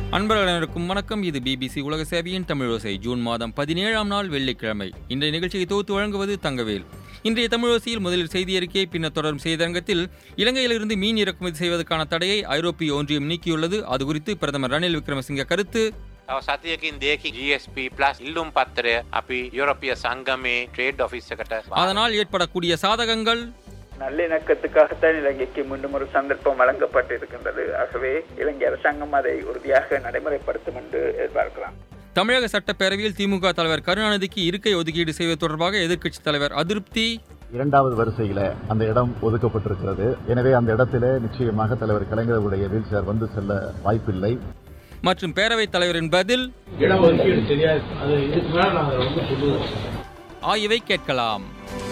அன்பர்கள் அனைவருக்கும் வணக்கம் இது பிபிசி உலக சேவையின் தமிழோசை ஜூன் மாதம் பதினேழாம் நாள் வெள்ளிக்கிழமை இன்றைய நிகழ்ச்சியை தொகுத்து வழங்குவது தங்கவேல் இன்றைய தமிழோசையில் முதலில் செய்தி அறிக்கை பின்னர் தொடரும் செய்தியரங்கத்தில் இலங்கையிலிருந்து மீன் இறக்குமதி செய்வதற்கான தடையை ஐரோப்பிய ஒன்றியம் நீக்கியுள்ளது அது குறித்து பிரதமர் ரணில் விக்ரமசிங்க கருத்து තව සතියකින් දෙයකින් GSP ප්ලස් ඉල්ලුම් පත්තරය අපි යුරෝපිය සංගමේ ට්‍රේඩ් ඔෆිස් එකට அதனால் ஏற்படக்கூடிய சாதகங்கள் நல்லிணக்கத்துக்காகத்தான் இலங்கைக்கு மீண்டும் ஒரு சந்தர்ப்பம் வழங்கப்பட்டிருக்கின்றது ஆகவே இலங்கை அரசாங்கம் அதை உறுதியாக நடைமுறைப்படுத்தும் என்று எதிர்பார்க்கலாம் தமிழக சட்டப்பேரவையில் திமுக தலைவர் கருணாநிதிக்கு இருக்கை ஒதுக்கீடு செய்வது தொடர்பாக எதிர்க்கட்சித் தலைவர் அதிருப்தி இரண்டாவது வரிசையில அந்த இடம் ஒதுக்கப்பட்டிருக்கிறது எனவே அந்த இடத்திலே நிச்சயமாக தலைவர் கலைஞருடைய வீல் சேர் வந்து செல்ல வாய்ப்பில்லை மற்றும் பேரவைத் தலைவரின் பதில் இடஒதுக்கீடு தெரியாது அது இதுக்கு மேல நாங்கள் ரொம்ப சொல்லுவோம் ஆகியவை கேட்கலாம்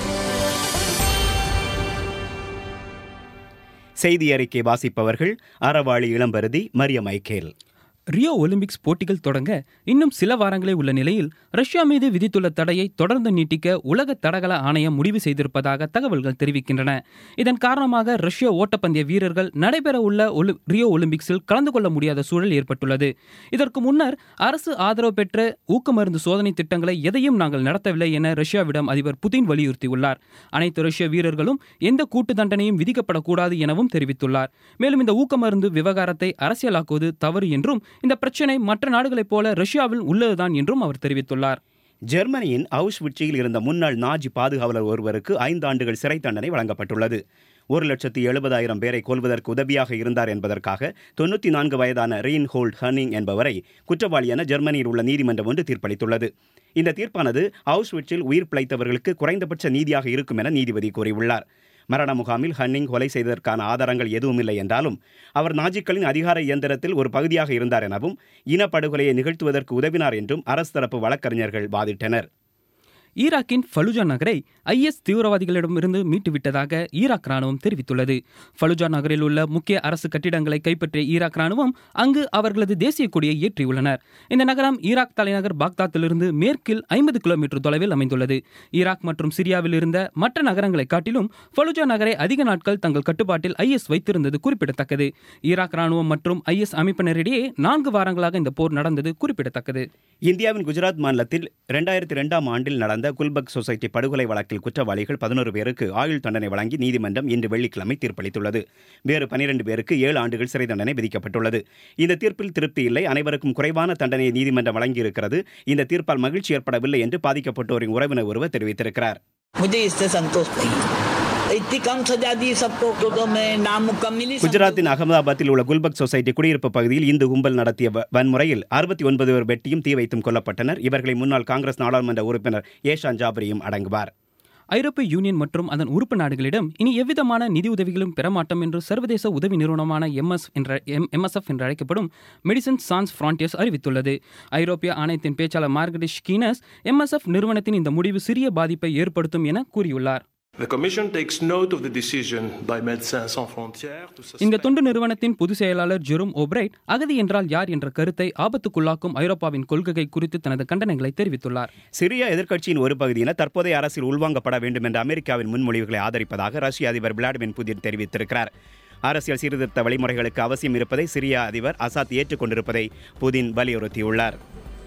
செய்தி அறிக்கை வாசிப்பவர்கள் அறவாளி இளம்பருதி மரிய மைக்கேல் ரியோ ஒலிம்பிக்ஸ் போட்டிகள் தொடங்க இன்னும் சில வாரங்களே உள்ள நிலையில் ரஷ்யா மீது விதித்துள்ள தடையை தொடர்ந்து நீட்டிக்க உலக தடகள ஆணையம் முடிவு செய்திருப்பதாக தகவல்கள் தெரிவிக்கின்றன இதன் காரணமாக ரஷ்ய ஓட்டப்பந்தய வீரர்கள் நடைபெற உள்ள ஒலி ரியோ ஒலிம்பிக்ஸில் கலந்து கொள்ள முடியாத சூழல் ஏற்பட்டுள்ளது இதற்கு முன்னர் அரசு ஆதரவு பெற்ற ஊக்கமருந்து சோதனை திட்டங்களை எதையும் நாங்கள் நடத்தவில்லை என ரஷ்யாவிடம் அதிபர் புதின் வலியுறுத்தியுள்ளார் அனைத்து ரஷ்ய வீரர்களும் எந்த கூட்டு தண்டனையும் விதிக்கப்படக்கூடாது எனவும் தெரிவித்துள்ளார் மேலும் இந்த ஊக்கமருந்து விவகாரத்தை அரசியலாக்குவது தவறு என்றும் இந்த பிரச்சினை மற்ற நாடுகளைப் போல ரஷ்யாவில் உள்ளதுதான் என்றும் அவர் தெரிவித்துள்ளார் ஜெர்மனியின் அவுஸ்விட்சியில் இருந்த முன்னாள் நாஜி பாதுகாவலர் ஒருவருக்கு ஐந்து ஆண்டுகள் சிறை தண்டனை வழங்கப்பட்டுள்ளது ஒரு லட்சத்தி எழுபதாயிரம் பேரை கொல்வதற்கு உதவியாக இருந்தார் என்பதற்காக தொண்ணூற்றி நான்கு வயதான ரீன்ஹோல்ட் ஹர்னிங் என்பவரை குற்றவாளி என ஜெர்மனியில் உள்ள நீதிமன்றம் ஒன்று தீர்ப்பளித்துள்ளது இந்த தீர்ப்பானது அவுஸ்விட்சில் உயிர் பிழைத்தவர்களுக்கு குறைந்தபட்ச நீதியாக இருக்கும் என நீதிபதி கூறியுள்ளார் மரண முகாமில் ஹன்னிங் கொலை செய்ததற்கான ஆதாரங்கள் எதுவும் இல்லை என்றாலும் அவர் நாஜிக்களின் அதிகார இயந்திரத்தில் ஒரு பகுதியாக இருந்தார் எனவும் இனப்படுகொலையை நிகழ்த்துவதற்கு உதவினார் என்றும் அரசு தரப்பு வழக்கறிஞர்கள் வாதிட்டனர் ஈராக்கின் ஃபலுஜா நகரை ஐஎஸ் தீவிரவாதிகளிடமிருந்து மீட்டுவிட்டதாக ஈராக் ராணுவம் தெரிவித்துள்ளது ஃபலுஜா நகரில் உள்ள முக்கிய அரசு கட்டிடங்களை கைப்பற்றிய ஈராக் ராணுவம் அங்கு அவர்களது தேசிய கொடியை ஏற்றியுள்ளனர் இந்த நகரம் ஈராக் தலைநகர் பாக்தாத்திலிருந்து மேற்கில் ஐம்பது கிலோமீட்டர் தொலைவில் அமைந்துள்ளது ஈராக் மற்றும் சிரியாவில் இருந்த மற்ற நகரங்களை காட்டிலும் ஃபலுஜா நகரை அதிக நாட்கள் தங்கள் கட்டுப்பாட்டில் ஐஎஸ் வைத்திருந்தது குறிப்பிடத்தக்கது ஈராக் ராணுவம் மற்றும் ஐஎஸ் அமைப்பினரிடையே நான்கு வாரங்களாக இந்த போர் நடந்தது குறிப்பிடத்தக்கது இந்தியாவின் குஜராத் மாநிலத்தில் இரண்டாயிரத்தி ரெண்டாம் ஆண்டில் நடந்த குல்பக் சொசைட்டி படுகொலை வழக்கில் குற்றவாளிகள் பதினோரு பேருக்கு ஆயுள் தண்டனை வழங்கி நீதிமன்றம் இன்று வெள்ளிக்கிழமை தீர்ப்பளித்துள்ளது வேறு பனிரெண்டு பேருக்கு ஏழு ஆண்டுகள் சிறை தண்டனை விதிக்கப்பட்டுள்ளது இந்த தீர்ப்பில் திருப்தி இல்லை அனைவருக்கும் குறைவான தண்டனையை நீதிமன்றம் வழங்கியிருக்கிறது இந்த தீர்ப்பால் மகிழ்ச்சி ஏற்படவில்லை என்று பாதிக்கப்பட்டோரின் உறவினர் ஒருவர் தெரிவித்திருக்கிறார் मुझे इससे संतोष नहीं इतनी कम सजा दी सबको तो, तो मैं नामुकम्मिल ही குஜராத்தின் அகமதாபாத்தில் உள்ள குல்பக் சொசைட்டி குடியிருப்பு பகுதியில் இந்து கும்பல் நடத்திய வ- வன்முறையில் அறுபத்தி ஒன்பது பேர் வெட்டியும் தீ வைத்தும் கொல்லப்பட்டனர் இவர்களை முன்னாள் காங்கிரஸ் நாடாளுமன்ற உறுப்பினர் ஏஷான் ஜாபரியும் அடங்குவார் ஐரோப்பிய யூனியன் மற்றும் அதன் உறுப்பு நாடுகளிடம் இனி எவ்விதமான நிதி உதவிகளும் பெறமாட்டோம் என்று சர்வதேச உதவி நிறுவனமான எம்எஸ் என்ற எம் எம்எஸ்எஃப் என்று அழைக்கப்படும் மெடிசன் சான்ஸ் ஃப்ரான்டியர்ஸ் அறிவித்துள்ளது ஐரோப்பிய ஆணையத்தின் பேச்சாளர் மார்கரெட் ஸ்கீனஸ் எம்எஸ்எஃப் நிறுவனத்தின் இந்த முடிவு சிறிய பாதிப்பை ஏற்படுத்தும் என கூறியுள்ளார் The Commission takes note of the decision by Médecins Sans Frontières to இந்த suspend தொண்டு நிறுவனத்தின் பொதுச் செயலாளர் ஜெரும் ஓப்ரைட் அகதி என்றால் யார் என்ற கருத்தை ஆபத்துக்குள்ளாக்கும் ஐரோப்பாவின் கொள்கை குறித்து தனது கண்டனங்களை தெரிவித்துள்ளார் சிரிய எதிர்க்கட்சியின் ஒரு பகுதியினர் தற்போதைய அரசில் உள்வாங்கப்பட வேண்டும் என்ற அமெரிக்காவின் முன்மொழிவுகளை ஆதரிப்பதாக ரஷ்ய அதிபர் விளாடிமிர் புதின் தெரிவித்திருக்கிறார் அரசியல் சீர்திருத்த வழிமுறைகளுக்கு அவசியம் இருப்பதை சிரிய அதிபர் அசாத் ஏற்றுக்கொண்டிருப்பதை புதின் வலியுறுத்தியுள்ளார்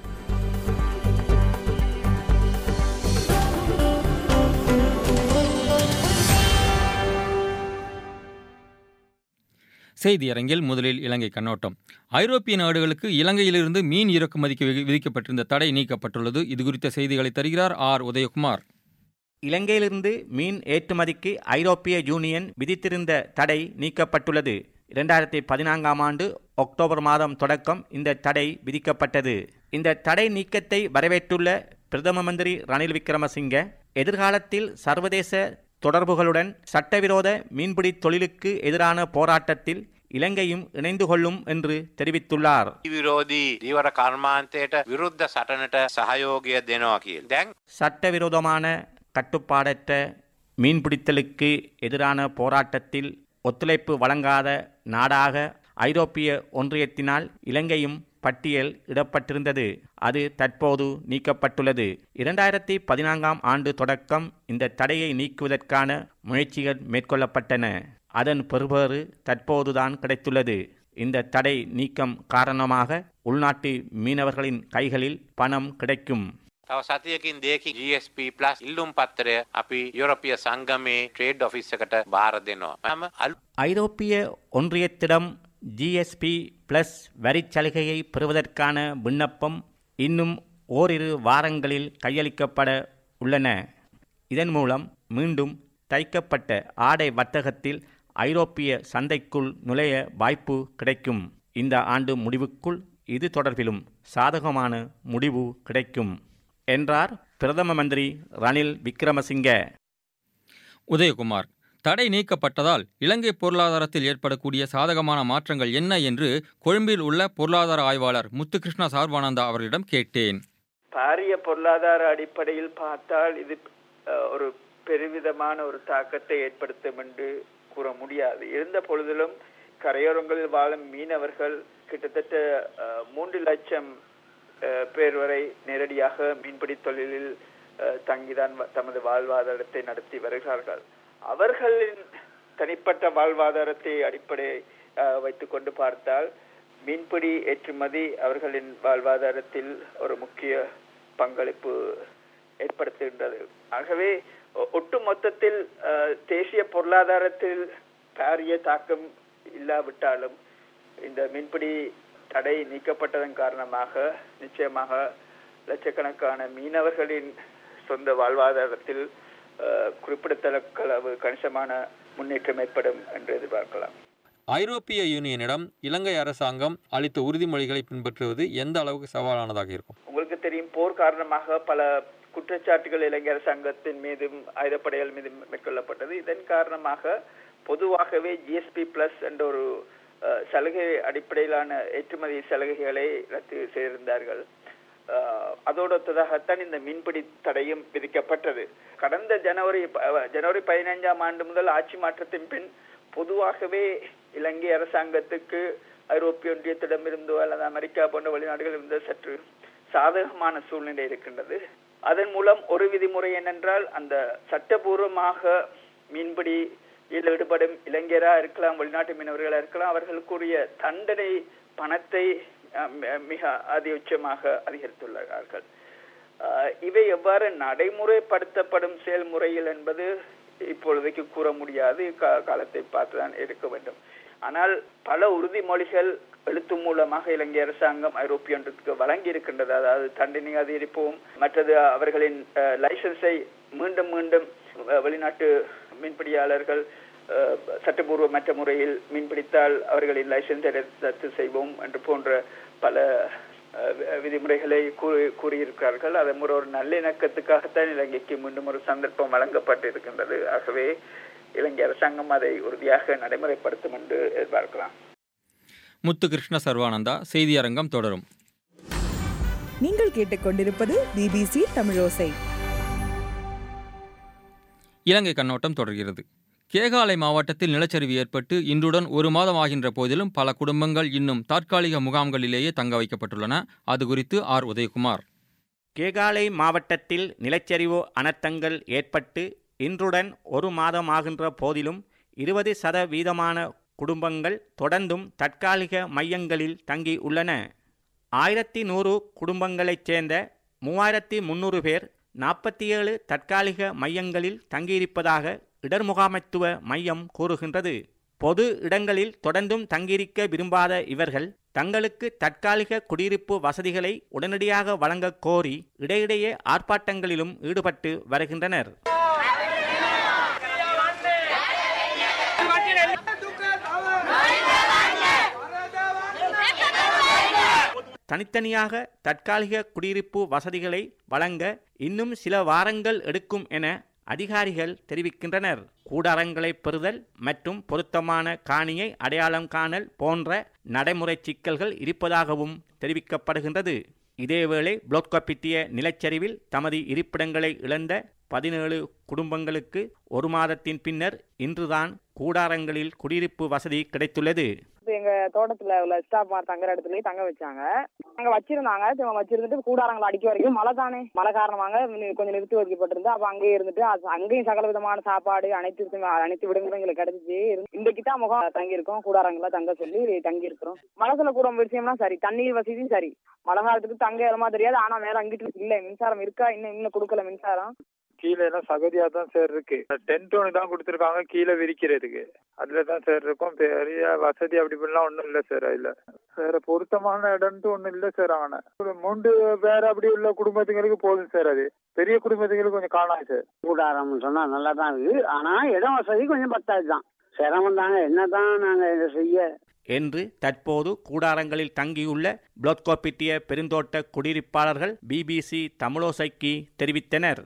செய்தியரங்கில் முதலில் இலங்கை கண்ணோட்டம் ஐரோப்பிய நாடுகளுக்கு இலங்கையிலிருந்து மீன் இறக்குமதிக்கு விதி- விதிக்கப்பட்டிருந்த தடை நீக்கப்பட்டுள்ளது இது குறித்த செய்திகளை தருகிறார் ஆர் உதயகுமார் இலங்கையிலிருந்து மீன் ஏற்றுமதிக்கு ஐரோப்பிய யூனியன் விதித்திருந்த தடை நீக்கப்பட்டுள்ளது இரண்டாயிரத்தி பதினான்காம் ஆண்டு அக்டோபர் மாதம் தொடக்கம் இந்த தடை விதிக்கப்பட்டது இந்த தடை நீக்கத்தை வரவேற்றுள்ள பிரதம மந்திரி ரணில் விக்ரமசிங்க எதிர்காலத்தில் சர்வதேச தொடர்புகளுடன் சட்டவிரோத மீன்பிடி தொழிலுக்கு எதிரான போராட்டத்தில் இலங்கையும் இணைந்து கொள்ளும் என்று தெரிவித்துள்ளார் විරෝධී දීවර කර්මාන්තයට විරුද්ධ සටනට සහයෝගය දෙනවා කියල්. දැන් சட்டவிரோதமான கட்டுப்பாடற்ற மீன்பிடித்தலுக்கு எதிரான போராட்டத்தில் ஒத்துழைப்பு வழங்காத நாடாக ஐரோப்பிய ஒன்றியத்தினால் இலங்கையும் பட்டியல் இடப்பட்டிருந்தது அது தற்போது நீக்கப்பட்டுள்ளது இரண்டாயிரத்தி பதினான்காம் ஆண்டு தொடக்கம் இந்த தடையை நீக்குவதற்கான முயற்சிகள் மேற்கொள்ளப்பட்டன அதன் பெறுபேறு தற்போதுதான் கிடைத்துள்ளது இந்த தடை நீக்கம் காரணமாக உள்நாட்டு மீனவர்களின் கைகளில் பணம் கிடைக்கும் තව සතියකින් දෙයකින් GSP ප්ලස් ඉල්ලුම් පත්තරය අපි යුරෝපිය සංගමේ ට්‍රේඩ් ඔෆිස් එකට බාර දෙනවා. හැම අලු ஐரோப்பிய ஒன்றியத்திடம் ஜிஎஸ்பி பிளஸ் வரிச் சலுகையை பெறுவதற்கான விண்ணப்பம் இன்னும் ஓரிரு வாரங்களில் கையளிக்கப்பட உள்ளன இதன் மூலம் மீண்டும் தைக்கப்பட்ட ஆடை வர்த்தகத்தில் ஐரோப்பிய சந்தைக்குள் நுழைய வாய்ப்பு கிடைக்கும் இந்த ஆண்டு முடிவுக்குள் இது தொடர்பிலும் சாதகமான முடிவு கிடைக்கும் என்றார் பிரதம மந்திரி ரணில் விக்ரமசிங்க உதயகுமார் தடை நீக்கப்பட்டதால் இலங்கை பொருளாதாரத்தில் ஏற்படக்கூடிய சாதகமான மாற்றங்கள் என்ன என்று கொழும்பில் உள்ள பொருளாதார ஆய்வாளர் முத்துகிருஷ்ணா சார்வானந்தா அவர்களிடம் கேட்டேன் பாரிய பொருளாதார அடிப்படையில் பார்த்தால் இது அஹ், ஒரு பெருவிதமான ஒரு தாக்கத்தை ஏற்படுத்தும் என்று கூற முடியாது இருந்த பொழுதிலும் கரையோரங்களில் வாழும் மீனவர்கள் கிட்டத்தட்ட அஹ், மூன்று லட்சம் அஹ், பேர் வரை நேரடியாக மீன்பிடி தொழிலில் அஹ், தங்கிதான் வ- தமது வாழ்வாதாரத்தை நடத்தி வருகிறார்கள் அவர்களின் தனிப்பட்ட வாழ்வாதாரத்தை அடிப்படை அஹ், வைத்துக்கொண்டு பார்த்தால் மீன்பிடி ஏற்றுமதி அவர்களின் வாழ்வாதாரத்தில் ஒரு முக்கிய பங்களிப்பு ஏற்படுத்துகின்றது ஆகவே ஒ- ஒட்டு மொத்தத்தில் அஹ், தேசிய பொருளாதாரத்தில் பாரிய தாக்கம் இல்லாவிட்டாலும் இந்த மீன்பிடி தடை நீக்கப்பட்டதன் காரணமாக நிச்சயமாக லட்சக்கணக்கான மீனவர்களின் சொந்த வாழ்வாதாரத்தில் அஹ், குறிப்பிடத்தக்க அளவு கணிசமான முன்னேற்றம் ஏற்படும் என்று எதிர்பார்க்கலாம் ஐரோப்பிய யூனியனிடம் இலங்கை அரசாங்கம் அளித்த உறுதிமொழிகளை பின்பற்றுவது எந்த அளவுக்கு சவாலானதாக இருக்கும் உங்களுக்கு தெரியும் போர் காரணமாக பல குற்றச்சாட்டுகள் இலங்கை அரசாங்கத்தின் மீதும் ஆயுதப்படைகள் மீதும் மேற்கொள்ளப்பட்டது இதன் காரணமாக பொதுவாகவே ஜிஎஸ்பி பிளஸ் என்ற ஒரு அஹ், சலுகை அடிப்படையிலான ஏற்றுமதி சலுகைகளை ரத்து செய்திருந்தார்கள் அஹ், அதோடு ஒத்ததாகத்தான் இந்த மீன்பிடி தடையும் விதிக்கப்பட்டது கடந்த ஜனவரி ப- ஜனவரி பதினைஞ்சாம் ஆண்டு முதல் ஆட்சி மாற்றத்தின் பின் பொதுவாகவே இலங்கை அரசாங்கத்துக்கு ஐரோப்பிய ஒன்றியத்திடமிருந்தோ அல்லது அமெரிக்கா போன்ற வெளிநாடுகளிலிருந்து சற்று சாதகமான சூழ்நிலை இருக்கின்றது அதன் மூலம் ஒரு விதிமுறை என்னென்றால் அந்த சட்டபூர்வமாக மீன்பிடியில் ஈடுபடும் இளைஞரா இருக்கலாம் வெளிநாட்டு மீனவர்களா இருக்கலாம் அவர்களுக்குரிய தண்டனை பணத்தை அஹ், மி- மிக அதிகபட்சமாக அதிகரித்துள்ளார்கள் அஹ், இவை எவ்வாறு நடைமுறைப்படுத்தப்படும் செயல்முறையில் என்பது இப்பொழுதைக்கு கூற முடியாது கா- காலத்தை பார்த்துதான் இருக்க வேண்டும் ஆனால் பல உறுதிமொழிகள் எழுத்து மூலமாக இலங்கை அரசாங்கம் ஐரோப்பிய ஒன்றியத்துக்கு வழங்கி இருக்கின்றது அதாவது தண்டனை அதிகரிப்போம் மற்றது அவர்களின் அஹ், லைசன்ஸை மீண்டும் மீண்டும் அஹ், வெளிநாட்டு மீன்பிடியாளர்கள் அஹ், சட்டபூர்வமற்ற முறையில் மீன்பிடித்தால் அவர்களின் லைசன்ஸை ரத்து செய்வோம் என்று போன்ற பல அஹ், வி- விதிமுறைகளை கூறி கூறியிருக்கிறார்கள் அதன் மூலம் ஒரு நல்லிணக்கத்துக்காகத்தான் இலங்கைக்கு மீண்டும் ஒரு சந்தர்ப்பம் வழங்கப்பட்டிருக்கின்றது ஆகவே இலங்கை அரசாங்கம் அதை உறுதியாக நடைமுறைப்படுத்தும் என்று எதிர்பார்க்கலாம் முத்துகிருஷ்ண சர்வானந்தா செய்தியரங்கம் தொடரும் நீங்கள் கேட்டுக்கொண்டிருப்பது பிபிசி தமிழோசை இலங்கை கண்ணோட்டம் தொடர்கிறது கேகாலை மாவட்டத்தில் நிலச்சரிவு ஏற்பட்டு இன்றுடன் ஒரு மாதம் ஆகின்ற போதிலும் பல குடும்பங்கள் இன்னும் தற்காலிக முகாம்களிலேயே தங்க வைக்கப்பட்டுள்ளன அது குறித்து ஆர் உதயகுமார் கேகாலை மாவட்டத்தில் நிலச்சரிவு அனர்த்தங்கள் ஏற்பட்டு இன்றுடன் ஒரு மாதமாகின்ற போதிலும் இருபது சதவீதமான குடும்பங்கள் தொடர்ந்தும் தற்காலிக மையங்களில் தங்கி உள்ளன ஆயிரத்தி நூறு குடும்பங்களைச் சேர்ந்த மூவாயிரத்தி முந்நூறு பேர் நாற்பத்தி ஏழு தற்காலிக மையங்களில் தங்கியிருப்பதாக இடர் முகாமைத்துவ மையம் கூறுகின்றது பொது இடங்களில் தொடர்ந்தும் தங்கியிருக்க விரும்பாத இவர்கள் தங்களுக்கு தற்காலிக குடியிருப்பு வசதிகளை உடனடியாக வழங்கக் கோரி இடையிடையே ஆர்ப்பாட்டங்களிலும் ஈடுபட்டு வருகின்றனர் தனித்தனியாக தற்காலிக குடியிருப்பு வசதிகளை வழங்க இன்னும் சில வாரங்கள் எடுக்கும் என அதிகாரிகள் தெரிவிக்கின்றனர் கூடாரங்களை பெறுதல் மற்றும் பொருத்தமான காணியை அடையாளம் காணல் போன்ற நடைமுறை சிக்கல்கள் இருப்பதாகவும் தெரிவிக்கப்படுகின்றது இதேவேளை புளோட்கப்பிட்டிய நிலச்சரிவில் தமது இருப்பிடங்களை இழந்த பதினேழு குடும்பங்களுக்கு ஒரு மாதத்தின் பின்னர் இன்றுதான் கூடாரங்களில் குடியிருப்பு வசதி கிடைத்துள்ளது நேத்து எங்க தோட்டத்துல உள்ள ஸ்டாப் தங்குற இடத்துலயே தங்க வச்சாங்க அங்க வச்சிருந்தாங்க திரும்ப வச்சிருந்துட்டு கூடாரங்களை அடிக்க வரைக்கும் மழை தானே மழை காரணமாக நி- கொஞ்சம் நிறுத்தி வைக்கப்பட்டிருந்து அப்ப அங்கேயே இருந்துட்டு அது- அங்கேயும் சகல விதமான சாப்பாடு அனைத்து விதமா- அனைத்து விடங்களும் எங்களுக்கு கிடைச்சிச்சு இன்றைக்கு தான் முகம் தங்கி இருக்கோம் கூடாரங்கள தங்க சொல்லி தங்கி இருக்கிறோம் மனசுல கூட விஷயம்னா சரி தண்ணீர் வசதியும் சரி மழை காலத்துக்கு தங்க இடமா தெரியாது ஆனா மேல அங்கிட்டு இல்ல மின்சாரம் இருக்கா இன்னும் இன்னும் கொடுக்கல மின்சாரம் கீழே எல்லாம் சகதியா தான் சார் இருக்கு டென்ட் ஒன்று தான் கொடுத்துருக்காங்க கீழே விரிக்கிறதுக்கு அதுல தான் சார் இருக்கும் பெரிய வசதி அப்படி இப்படிலாம் ஒன்றும் இல்லை சார் அதுல வேற பொருத்தமான இடம்ட்டு ஒன்றும் இல்லை சார் ஆனா ஒரு மூன்று வேற அப்படி உள்ள குடும்பத்துங்களுக்கு போதும் சார் அது பெரிய குடும்பத்துங்களுக்கு கொஞ்சம் காணாது சார் கூடாரம்னு சொன்னா நல்லா தான் இருக்கு ஆனா இடம் வசதி கொஞ்சம் பத்தாது தான் சிரமம் தாங்க என்னதான் நாங்க இதை செய்ய என்று தற்போது கூடாரங்களில் தங்கியுள்ள பிளோத்கோப்பிட்டிய பெருந்தோட்ட குடியிருப்பாளர்கள் பிபிசி தமிழோசைக்கு தெரிவித்தனர்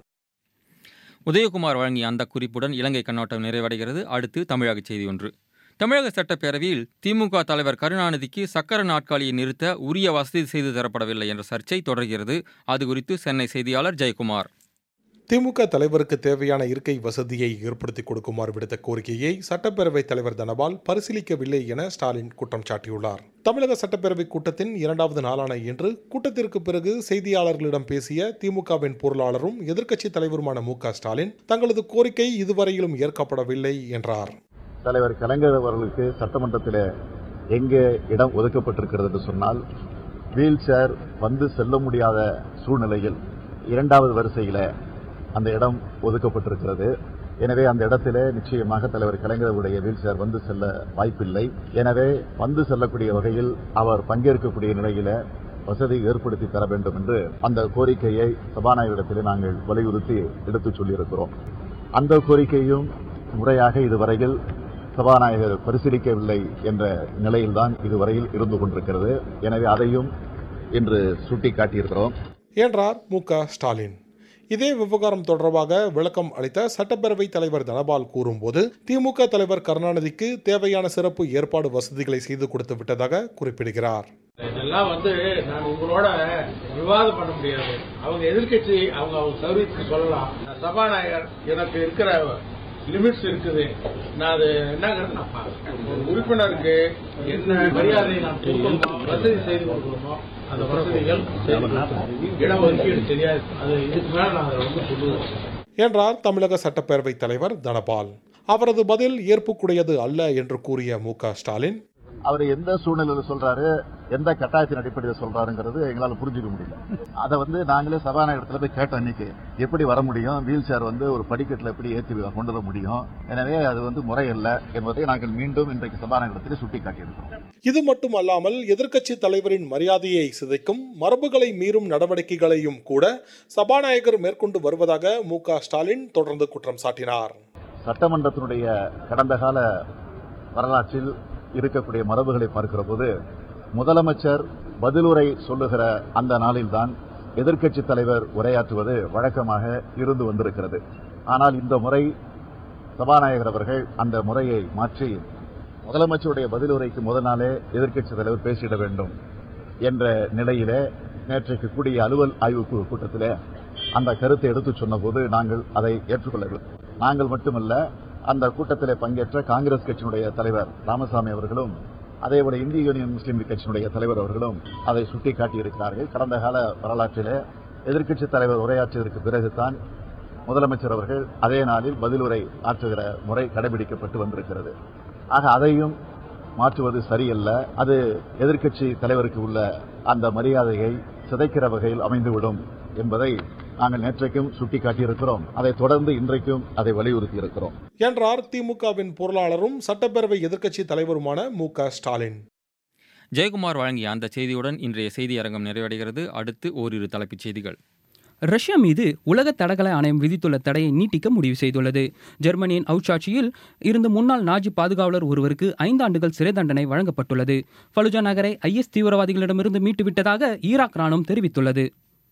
உதயகுமார் வழங்கிய அந்த குறிப்புடன் இலங்கை கண்ணோட்டம் நிறைவடைகிறது அடுத்து தமிழக செய்தி ஒன்று தமிழக சட்டப்பேரவையில் திமுக தலைவர் கருணாநிதிக்கு சக்கர நாட்காலியை நிறுத்த உரிய வசதி செய்து தரப்படவில்லை என்ற சர்ச்சை தொடர்கிறது அது குறித்து சென்னை செய்தியாளர் ஜெயக்குமார் திமுக தலைவருக்கு தேவையான இருக்கை வசதியை ஏற்படுத்தி கொடுக்குமாறு விடுத்த கோரிக்கையை சட்டப்பேரவைத் தலைவர் தனபால் பரிசீலிக்கவில்லை என ஸ்டாலின் குற்றம் சாட்டியுள்ளார் தமிழக சட்டப்பேரவை கூட்டத்தின் இரண்டாவது நாளான இன்று கூட்டத்திற்கு பிறகு செய்தியாளர்களிடம் பேசிய திமுகவின் பொருளாளரும் எதிர்க்கட்சித் தலைவருமான மு க ஸ்டாலின் தங்களது கோரிக்கை இதுவரையிலும் ஏற்கப்படவில்லை என்றார் தலைவர் கலைஞர் அவர்களுக்கு சட்டமன்றத்தில் எங்கே இடம் ஒதுக்கப்பட்டிருக்கிறது என்று சொன்னால் வீல் சேர் வந்து செல்ல முடியாத சூழ்நிலையில் இரண்டாவது வரிசையில் அந்த இடம் ஒதுக்கப்பட்டிருக்கிறது எனவே அந்த இடத்திலே நிச்சயமாக தலைவர் கலைஞருடைய வீல் சேர் வந்து செல்ல வாய்ப்பில்லை எனவே வந்து செல்லக்கூடிய வகையில் அவர் பங்கேற்கக்கூடிய நிலையில வசதி ஏற்படுத்தி தர வேண்டும் என்று அந்த கோரிக்கையை சபாநாயகரிடத்திலே நாங்கள் வலியுறுத்தி எடுத்துச் சொல்லியிருக்கிறோம் அந்த கோரிக்கையும் முறையாக இதுவரையில் சபாநாயகர் பரிசீலிக்கவில்லை என்ற நிலையில்தான் இதுவரையில் இருந்து கொண்டிருக்கிறது எனவே அதையும் இன்று சுட்டிக்காட்டியிருக்கிறோம் என்றார் மு க ஸ்டாலின் இதே விவகாரம் தொடர்பாக விளக்கம் அளித்த சட்டப்பேரவைத் தலைவர் தனபால் கூறும்போது திமுக தலைவர் கருணாநிதிக்கு தேவையான சிறப்பு ஏற்பாடு வசதிகளை செய்து கொடுத்து விட்டதாக குறிப்பிடுகிறார் இதெல்லாம் வந்து நான் உங்களோட விவாதம் பண்ண முடியாது அவங்க எதிர்க்கட்சி அவங்க அவங்க சர்வீஸ்க்கு சொல்லலாம் நான் சபாநாயகர் எனக்கு இருக்கிற லிமிட்ஸ் இருக்குது நான் அது என்னங்கிறது நான் பார்க்கிறேன். ஒரு உறுப்பினருக்கு என்ன மரியாதை நான் கொடுக்கணுமோ வசதி செய்து கொடுக்கணுமோ அந்த வசதிகள் செய்து கொடுக்கணும். இட ஒதுக்கீடு தெரியாது அது இதுக்கு மேல நான் அதை வந்து சொல்லுவேன் என்றார் தமிழக சட்டப்பேரவைத் தலைவர் தனபால் அவரது பதில் ஏற்புக்குடையது அல்ல என்று கூறிய மு க ஸ்டாலின் அவர் எந்த சூழ்நிலையில சொல்றாரு எந்த கட்டாயத்தின் அடிப்படையில் சொல்றாருங்கிறது எங்களால புரிஞ்சுக்க முடியல அதை வந்து நாங்களே சபாநாயகத்துல போய் கேட்டோம் இன்னைக்கு எப்படி வர முடியும் வீல் சேர் வந்து ஒரு படிக்கட்டில் எப்படி ஏற்றி கொண்டு வர முடியும் எனவே அது வந்து முறையல்ல என்பதை நாங்கள் மீண்டும் இன்றைக்கு சபாநாயகத்தில் சுட்டிக்காட்டியிருக்கிறோம் இது மட்டுமல்லாமல் எதிர்க்கட்சி தலைவரின் மரியாதையை சிதைக்கும் மரபுகளை மீறும் நடவடிக்கைகளையும் கூட சபாநாயகர் மேற்கொண்டு வருவதாக மு க ஸ்டாலின் தொடர்ந்து குற்றம் சாட்டினார் சட்டமன்றத்தினுடைய கடந்த கால வரலாற்றில் இருக்கக்கூடிய மரபுகளை பார்க்கிற போது முதலமைச்சர் பதிலுரை சொல்லுகிற அந்த நாளில்தான் எதிர்க்கட்சி தலைவர் உரையாற்றுவது வழக்கமாக இருந்து வந்திருக்கிறது ஆனால் இந்த முறை சபாநாயகர் அவர்கள் அந்த முறையை மாற்றி முதலமைச்சருடைய பதிலுரைக்கு முதல் நாளே எதிர்க்கட்சி தலைவர் பேசிட வேண்டும் என்ற நிலையிலே நேற்றைக்கு கூடிய அலுவல் ஆய்வுக்குழு கூட்டத்திலே அந்த கருத்தை எடுத்துச் சொன்னபோது நாங்கள் அதை ஏற்றுக்கொள்ளவில்லை நாங்கள் மட்டுமல்ல அந்த கூட்டத்திலே பங்கேற்ற காங்கிரஸ் கட்சியினுடைய தலைவர் ராமசாமி அவர்களும் அதேபோல இந்திய யூனியன் முஸ்லீம் லீக் கட்சியினுடைய தலைவர் அவர்களும் அதை சுட்டிக்காட்டி இருக்கிறார்கள் கடந்த கால வரலாற்றிலே எதிர்க்கட்சி தலைவர் உரையாற்றியதற்கு பிறகுதான் முதலமைச்சர் அவர்கள் அதே நாளில் பதிலுரை ஆற்றுகிற முறை கடைபிடிக்கப்பட்டு வந்திருக்கிறது ஆக அதையும் மாற்றுவது சரியல்ல அது எதிர்க்கட்சி தலைவருக்கு உள்ள அந்த மரியாதையை சிதைக்கிற வகையில் அமைந்துவிடும் என்பதை நாங்கள் நேற்றைக்கும் சுட்டிக்காட்டியிருக்கிறோம் அதை தொடர்ந்து இன்றைக்கும் அதை வலியுறுத்தி இருக்கிறோம் என்றார் திமுகவின் பொருளாளரும் சட்டப்பேரவை எதிர்க்கட்சி தலைவருமான மு க ஸ்டாலின் ஜெயக்குமார் வழங்கிய அந்த செய்தியுடன் இன்றைய செய்தி அரங்கம் நிறைவடைகிறது அடுத்து ஓரிரு தலைப்புச் செய்திகள் ரஷ்யா மீது உலக தடகள ஆணையம் விதித்துள்ள தடையை நீட்டிக்க முடிவு செய்துள்ளது ஜெர்மனியின் அவுட்சாட்சியில் இருந்து முன்னாள் நாஜி பாதுகாவலர் ஒருவருக்கு ஐந்து ஆண்டுகள் சிறை தண்டனை வழங்கப்பட்டுள்ளது ஃபலுஜா நகரை ஐஎஸ் தீவிரவாதிகளிடமிருந்து மீட்டுவிட்டதாக ஈராக் ராணுவம் தெரிவித்துள்ளது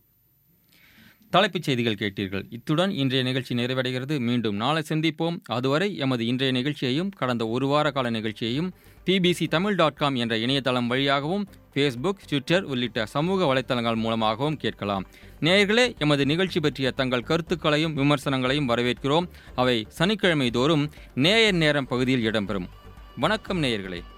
தலைப்புச் செய்திகள் கேட்டீர்கள் இத்துடன் இன்றைய நிகழ்ச்சி நிறைவடைகிறது மீண்டும் நாளை சந்திப்போம் அதுவரை எமது இன்றைய நிகழ்ச்சியையும் கடந்த ஒரு வார கால நிகழ்ச்சியையும் பிபிசி தமிழ் டாட் காம் என்ற இணையதளம் வழியாகவும் ஃபேஸ்புக் ட்விட்டர் உள்ளிட்ட சமூக வலைத்தளங்கள் மூலமாகவும் கேட்கலாம் நேயர்களே எமது நிகழ்ச்சி பற்றிய தங்கள் கருத்துக்களையும் விமர்சனங்களையும் வரவேற்கிறோம் அவை சனிக்கிழமை தோறும் நேயர் நேரம் பகுதியில் இடம்பெறும் வணக்கம் நேயர்களே